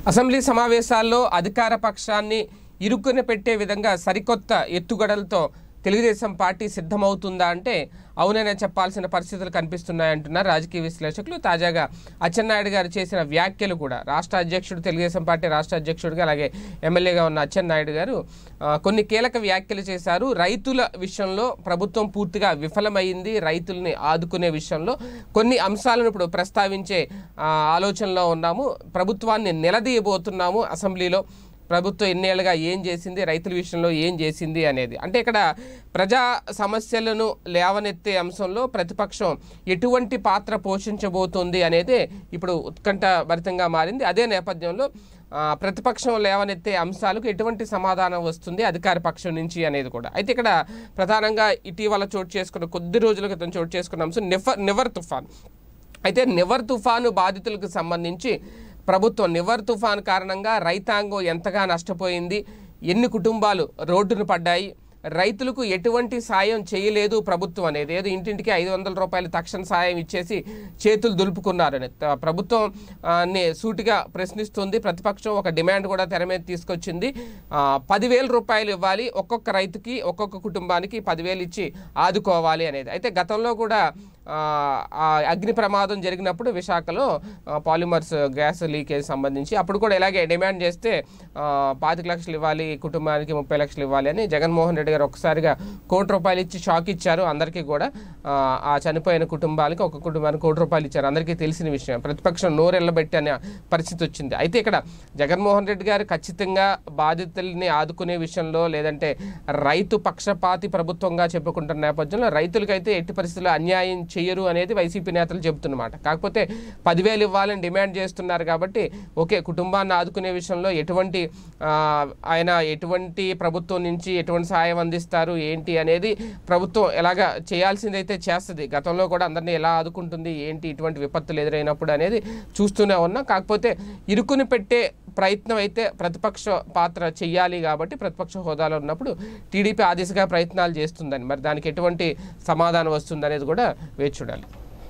assembly సమావేశాల్లో అధికార పక్షాన్ని ఇరుక్కున పెట్టే విధంగా సరికొత్త ఎత్తుగడలతో తెలుగుదేశం పార్టీ సిద్ధమవుతుందా అంటే అవుననే చెప్పాల్సిన పరిస్థితులు కనిపిస్తున్నాయంటున్నారు రాజకీయ విశ్లేషకులు తాజాగా అచ్చెన్నాయుడు గారు చేసిన వ్యాఖ్యలు కూడా రాష్ట్ర అధ్యక్షుడు తెలుగుదేశం పార్టీ రాష్ట్ర అధ్యక్షుడిగా అలాగే ఎమ్మెల్యేగా ఉన్న అచ్చెన్నాయుడు గారు ఆ, కొన్ని కీలక వ్యాఖ్యలు చేశారు రైతుల విషయంలో ప్రభుత్వం పూర్తిగా విఫలమైంది రైతుల్ని ఆదుకునే విషయంలో కొన్ని అంశాలను ఇప్పుడు ప్రస్తావించే ఆ, ఆలోచనలో ఉన్నాము ప్రభుత్వాన్ని నిలదీయబోతున్నాము అసెంబ్లీలో ప్రభుత్వం ఎన్నేళ్ళుగా ఏం చేసింది రైతుల విషయంలో ఏం చేసింది అనేది అంటే ఇక్కడ ప్రజా సమస్యలను లేవనెత్తే అంశంలో ప్రతిపక్షం ఎటువంటి పాత్ర పోషించబోతోంది అనేది ఇప్పుడు ఉత్కంఠభరితంగా మారింది అదే నేపథ్యంలో ఆ, ప్రతిపక్షం లేవనెత్తే అంశాలకు ఎటువంటి సమాధానం వస్తుంది అధికార పక్షం నుంచి అనేది కూడా అయితే ఇక్కడ ప్రధానంగా ఇటీవల చోటు చేసుకున్న కొద్ది రోజుల క్రితం చోటు చేసుకున్న అంశం నిఫర్ నివర్ తుఫాన్ అయితే నివర్ తుఫాను బాధితులకు సంబంధించి ప్రభుత్వం నివర్ తుఫాన్ కారణంగా రైతాంగం ఎంతగా నష్టపోయింది ఎన్ని కుటుంబాలు రోడ్డును పడ్డాయి రైతులకు ఎటువంటి సాయం చేయలేదు ప్రభుత్వం అనేది ఏదో ఇంటింటికి ఐదు వందల రూపాయలు తక్షణ సాయం ఇచ్చేసి చేతులు దులుపుకున్నారని త- ప్రభుత్వం ఆ, ని సూటిగా ప్రశ్నిస్తుంది ప్రతిపక్షం ఒక డిమాండ్ కూడా తెర మీద తీసుకొచ్చింది ఆ, పదివేల రూపాయలు ఇవ్వాలి ఒక్కొక్క రైతుకి ఒక్కొక్క కుటుంబానికి పదివేలు ఇచ్చి ఆదుకోవాలి అనేది అయితే గతంలో కూడా ఆ, ఆ అగ్ని ప్రమాదం జరిగినప్పుడు విశాఖలో ఆ, పాలిమర్స్ గ్యాస్ లీకేజ్ సంబంధించి అప్పుడు కూడా ఇలాగే డిమాండ్ చేస్తే ఆ, పాతిక లక్షలు ఇవ్వాలి కుటుంబానికి ముప్పై లక్షలు ఇవ్వాలి అని జగన్మోహన్ రెడ్డి గారు ఒక్కసారిగా కోటి రూపాయలు ఇచ్చి షాక్ ఇచ్చారు అందరికీ కూడా ఆ, ఆ చనిపోయిన కుటుంబానికి ఒక కుటుంబానికి కోటి రూపాయలు ఇచ్చారు అందరికీ తెలిసిన విషయం ప్రతిపక్షం నోరెళ్ళబెట్టి అనే పరిస్థితి వచ్చింది అయితే ఇక్కడ జగన్మోహన్ రెడ్డి గారు ఖచ్చితంగా బాధితుల్ని ఆదుకునే విషయంలో లేదంటే రైతు పక్షపాతి ప్రభుత్వంగా చెప్పుకుంటున్న నేపథ్యంలో రైతులకైతే ఎట్టి పరిస్థితుల్లో అన్యాయం చేయరు అనేది వైసీపీ నేతలు చెబుతున్నమాట కాకపోతే పదివేలు ఇవ్వాలని డిమాండ్ చేస్తున్నారు కాబట్టి ఓకే కుటుంబాన్ని ఆదుకునే విషయంలో ఎటువంటి ఆ, ఆయన ఎటువంటి ప్రభుత్వం నుంచి ఎటువంటి సాయం అందిస్తారు ఏంటి అనేది ప్రభుత్వం ఎలాగ చేయాల్సిందైతే చేస్తుంది గతంలో కూడా అందరినీ ఎలా ఆదుకుంటుంది ఏంటి ఇటువంటి విపత్తులు ఎదురైనప్పుడు అనేది చూస్తూనే ఉన్నాం కాకపోతే ఇరుకుని పెట్టే ప్రయత్నం అయితే ప్రతిపక్ష పాత్ర చెయ్యాలి కాబట్టి ప్రతిపక్ష హోదాలో ఉన్నప్పుడు టీడీపీ ఆ దిశగా ప్రయత్నాలు చేస్తుందని మరి దానికి ఎటువంటి సమాధానం వస్తుంది అనేది కూడా వేచి చూడాలి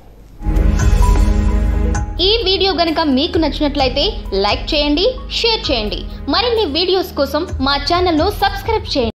ఈ వీడియో గనుక మీకు నచ్చినట్లయితే లైక్ చేయండి షేర్ చేయండి మరిన్ని వీడియోస్ కోసం మా ఛానల్ను సబ్స్క్రైబ్ చేయండి